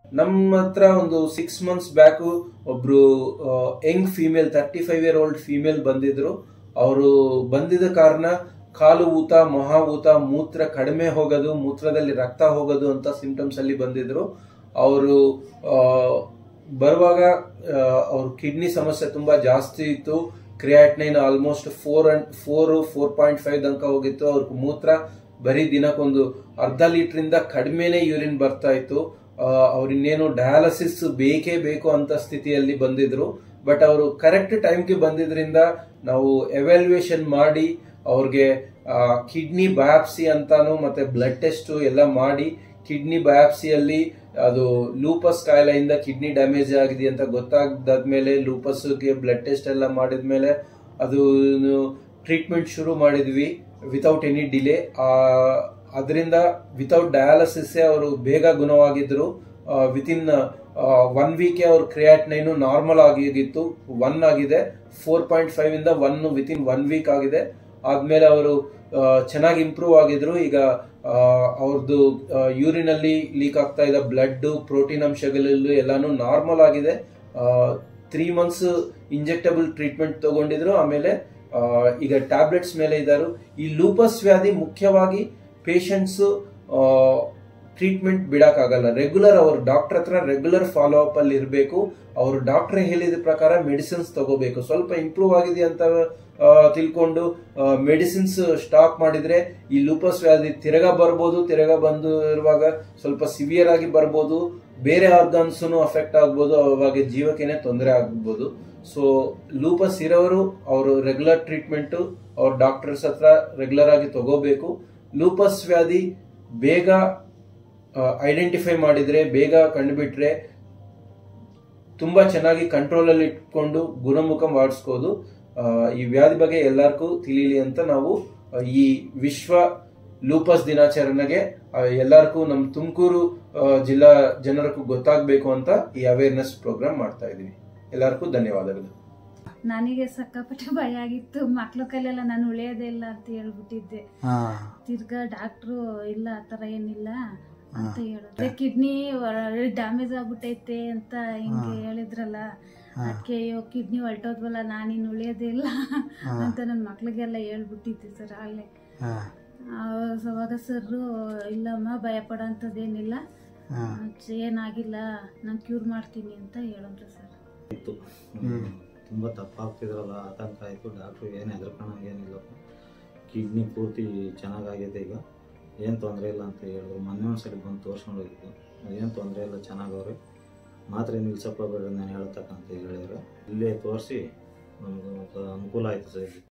ನಮ್ಮ ಹತ್ರ ಒಂದು ಸಿಕ್ಸ್ ಮಂತ್ಸ್ ಬ್ಯಾಕ್ ಒಬ್ರು young female thirty five year old female ಬಂದಿದ್ರು ಅವರು ಬಂದಿದ್ದ ಕಾರಣ ಕಾಲು ಊತ ಮೊಹ ಊತ ಮೂತ್ರ ಕಡಿಮೆ ಹೋಗೋದು ಮೂತ್ರದಲ್ಲಿ ರಕ್ತ ಹೋಗೋದು ಅಂತ ಸಿಂಟಮ್ಸ್ ಅಲ್ಲಿ ಬಂದಿದ್ರು ಅವರು ಬರುವಾಗ ಅವ್ರ ಕಿಡ್ನಿ ಸಮಸ್ಯೆ ತುಂಬಾ ಜಾಸ್ತಿ ಇತ್ತು creatinine almost four and four four point five ತನಕ ಹೋಗಿತ್ತು ಅವ್ರ ಮೂತ್ರ ಬರೀ ದಿನಕ್ಕೊಂದು ಅರ್ಧ ಲೀಟರ್ ಇಂದ ಕಡಿಮೆನೆ ಯೂರಿನ್ ಬರ್ತಾ ಇತ್ತು ಅವ್ರಿನ್ನೇನು ಡಯಾಲಸಿಸ್ ಬೇಕೇ ಬೇಕು ಅಂತ ಸ್ಥಿತಿಯಲ್ಲಿ ಬಂದಿದ್ರು ಬಟ್ ಅವರು ಕರೆಕ್ಟ್ ಟೈಮ್ಗೆ ಬಂದಿದ್ರಿಂದ ನಾವು ಎವ್ಯಾಲ್ಯೂಯೇಷನ್ ಮಾಡಿ ಅವ್ರಿಗೆ ಕಿಡ್ನಿ ಬಯಾಪ್ಸಿ ಅಂತಾನು ಮತ್ತೆ ಬ್ಲಡ್ ಟೆಸ್ಟ್ ಎಲ್ಲ ಮಾಡಿ ಕಿಡ್ನಿ ಬಯಾಪ್ಸಿಯಲ್ಲಿ ಅದು ಲೂಪಸ್ ಕಾಯಿಲೆಯಿಂದ ಕಿಡ್ನಿ ಡ್ಯಾಮೇಜ್ ಆಗಿದೆ ಅಂತ ಗೊತ್ತಾಗ್ದಾದ್ಮೇಲೆ ಲೂಪಸ್ಗೆ ಬ್ಲಡ್ ಟೆಸ್ಟ್ ಎಲ್ಲ ಮಾಡಿದ್ಮೇಲೆ ಅದು ಟ್ರೀಟ್ಮೆಂಟ್ ಶುರು ಮಾಡಿದ್ವಿ ವಿತೌಟ್ ಎನಿ ಡಿಲೇ ಅದರಿಂದ ವಿತೌಟ್ ಡಯಾಲಸಿಸ್ ಅವರು ಬೇಗ ಗುಣವಾಗಿದ್ರು ವಿತಿನ್ ಒನ್ ವೀಕ್ ಅವ್ರ ಕ್ರಿಯಾಟ್ನೈನು ನಾರ್ಮಲ್ ಆಗಿತ್ತು ಒನ್ ಆಗಿದೆ ಫೋರ್ ಪಾಯಿಂಟ್ ಫೈವ್ ಇಂದ ಒನ್ ವಿತಿನ್ ಒನ್ ವೀಕ್ ಆಗಿದೆ ಆದ್ಮೇಲೆ ಅವರು ಚೆನ್ನಾಗಿ ಇಂಪ್ರೂವ್ ಆಗಿದ್ರು ಈಗ ಅವ್ರದ್ದು ಯೂರಿನ್ ಅಲ್ಲಿ ಲೀಕ್ ಆಗ್ತಾ ಇದ್ದ ಬ್ಲಡ್ ಪ್ರೋಟೀನ್ ಅಂಶಗಳಲ್ಲೂ ಎಲ್ಲಾನು ನಾರ್ಮಲ್ ಆಗಿದೆ ತ್ರೀ ಮಂತ್ಸ್ ಇಂಜೆಕ್ಟಬಲ್ ಟ್ರೀಟ್ಮೆಂಟ್ ತಗೊಂಡಿದ್ರು ಆಮೇಲೆ ಈಗ ಟ್ಯಾಬ್ಲೆಟ್ಸ್ ಮೇಲೆ ಇದ್ದಾರೆ ಈ ಲೂಪಸ್ ವ್ಯಾಧಿ ಮುಖ್ಯವಾಗಿ ಪೇಷಂಟ್ಸ್ ಟ್ರೀಟ್ಮೆಂಟ್ ಬಿಡಕ್ಕಾಗಲ್ಲ ರೆಗ್ಯುಲರ್ ಅವ್ರ ಡಾಕ್ಟರ್ ಹತ್ರ ರೆಗ್ಯುಲರ್ ಫಾಲೋ ಅಪ್ ಅಲ್ಲಿ ಇರಬೇಕು ಅವ್ರ ಡಾಕ್ಟರ್ ಹೇಳಿದ ಪ್ರಕಾರ ಮೆಡಿಸಿನ್ಸ್ ತಗೋಬೇಕು ಸ್ವಲ್ಪ ಇಂಪ್ರೂವ್ ಆಗಿದೆ ಅಂತ ತಿಳ್ಕೊಂಡು ಮೆಡಿಸಿನ್ಸ್ ಸ್ಟಾಪ್ ಮಾಡಿದ್ರೆ ಈ ಲೂಪಸ್ ವ್ಯಾಧಿ ತಿರಗಾ ಬರ್ಬೋದು ತಿರಗಾ ಬಂದು ಇರುವಾಗ ಸ್ವಲ್ಪ ಸಿವಿಯರ್ ಆಗಿ ಬರ್ಬೋದು ಬೇರೆ ಆರ್ಗನ್ಸ್ ಅಫೆಕ್ಟ್ ಆಗ್ಬೋದು ಅವಾಗ ಜೀವಕ್ಕೇನೆ ತೊಂದರೆ ಆಗ್ಬೋದು ಸೊ ಲೂಪಸ್ ಇರೋರು ಅವರು ರೆಗ್ಯುಲರ್ ಟ್ರೀಟ್ಮೆಂಟ್ ಅವ್ರ ಡಾಕ್ಟರ್ಸ್ ಹತ್ರ ರೆಗ್ಯುಲರ್ ಆಗಿ ತಗೋಬೇಕು ಲೂಪಸ್ ವ್ಯಾಧಿ ಬೇಗ ಐಡೆಂಟಿಫೈ ಮಾಡಿದ್ರೆ ಬೇಗ ಕಂಡುಬಿಟ್ರೆ ತುಂಬಾ ಚೆನ್ನಾಗಿ ಕಂಟ್ರೋಲ್ ಅಲ್ಲಿ ಇಟ್ಕೊಂಡು ಗುಣಮುಖ ಮಾಡಿಸ್ಕೋದು ಈ ವ್ಯಾಧಿ ಬಗ್ಗೆ ಎಲ್ಲರಿಗೂ ತಿಳಿಲಿ ಅಂತ ನಾವು ಈ ವಿಶ್ವ ಲೂಪಸ್ ದಿನಾಚರಣೆಗೆ ಎಲ್ಲರಿಗೂ ನಮ್ಮ ತುಮಕೂರು ಜಿಲ್ಲಾ ಜನರಿಗೂ ಗೊತ್ತಾಗಬೇಕು ಅಂತ ಈ ಅವೇರ್ನೆಸ್ ಪ್ರೋಗ್ರಾಮ್ ಮಾಡ್ತಾ ಇದೀವಿ ಎಲ್ಲರಿಗೂ ಧನ್ಯವಾದಗಳು ನನಗೆ ಸಿಕ್ಕಾಪಟ್ಟೆ ಭಯ ಆಗಿತ್ತು ಮಕ್ಳ ಕೈಲೆಲ್ಲ ನಾನು ಉಳಿಯೋದೇ ಇಲ್ಲ ಅಂತ ಹೇಳ್ಬಿಟ್ಟಿದ್ದೆ ತಿರ್ಗಾ ಡಾಕ್ಟ್ರು ಇಲ್ಲ ಆ ಥರ ಏನಿಲ್ಲ ಅಂತ ಹೇಳಿದ್ರೆ ಕಿಡ್ನಿ ಡ್ಯಾಮೇಜ್ ಆಗ್ಬಿಟ್ಟೈತೆ ಅಂತ ಹಿಂಗೆ ಹೇಳಿದ್ರಲ್ಲ ಅದಕ್ಕೆ ಅಯ್ಯೋ ಕಿಡ್ನಿ ಹೊಲ್ಟೋದ್ವಲ್ಲ ನಾನಿನ್ ಉಳಿಯೋದೇ ಇಲ್ಲ ಅಂತ ನನ್ನ ಮಕ್ಳಿಗೆಲ್ಲ ಹೇಳ್ಬಿಟ್ಟಿದ್ದೆ ಸರ್ ಆಗಲೇ ಅವಾಗ ಸರ್ರು ಇಲ್ಲಮ್ಮ ಭಯ ಪಡೋಂಥದ್ದೇನಿಲ್ಲ ಏನಾಗಿಲ್ಲ ನಾನು ಕ್ಯೂರ್ ಮಾಡ್ತೀನಿ ಅಂತ ಹೇಳಿದ್ರು ಸರ್ ಇತ್ತು ತುಂಬ ತಪ್ಪಾಗ್ತಿದ್ರಲ್ಲ ಆತಂಕ ಆಯಿತು ಡಾಕ್ಟ್ರು ಏನು ಹೆದರ್ಕೊಳಂಗೆ ಏನಿಲ್ಲ ಕಿಡ್ನಿ ಪೂರ್ತಿ ಚೆನ್ನಾಗಾಗಿದೆ ಈಗ ಏನು ತೊಂದರೆ ಇಲ್ಲ ಅಂತ ಹೇಳಿದ್ರು ಮೊನ್ನೆ ಒಂದ್ಸರಿ ಬಂದು ತೋರಿಸ್ಕೊಂಡು ಹೋಗಿದ್ದು ಏನು ತೊಂದರೆ ಇಲ್ಲ ಚೆನ್ನಾಗವ್ರೆ ಮಾತ್ರೆ ನಿಲ್ಸಪ್ಪ ಬೇಡ ನಾನು ಹೇಳ್ತಕ್ಕಂತ ಹೇಳಿದ್ರು ಇಲ್ಲೇ ತೋರಿಸಿ ನಮ್ಗೆ ಅನುಕೂಲ ಆಯಿತು ಸರ್